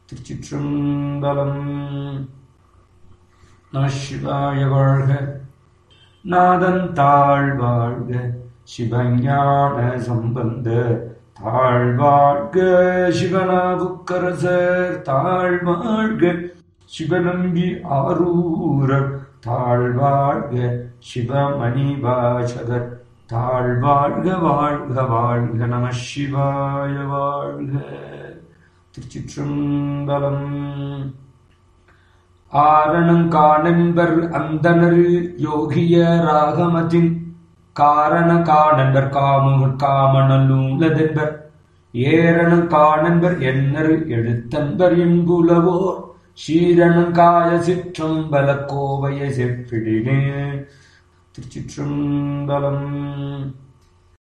திருச்சிற்றம்பலம் நம சிவாய வாழ்க நாதன் தாழ் வாழ்க சிவஞான சம்பந்த தாழ்வாழ்க சிவனாவுக்கரசர் தாழ்வாழ்க சிவநம்பி ஆரூரர் தாழ்வாழ்க சிவமணி வாசகர் தாழ்வாழ்க வாழ்க வாழ்க நம சிவாய வாழ்க திருச்சிற்றம்பலம் ஆரணங்காணென்பர் அந்தனர் யோகிய ராகமதின் காரண காணன்பர் காமமுற் காமணலூலதென்பர் ஏரணம் காணன்பர் என்னர் எழுத்தன்பர் எங்குலவோர் சீரணங்காய சிற்றம்பல கோவைய செப்பிடினே திருச்சிற்றம்பலம்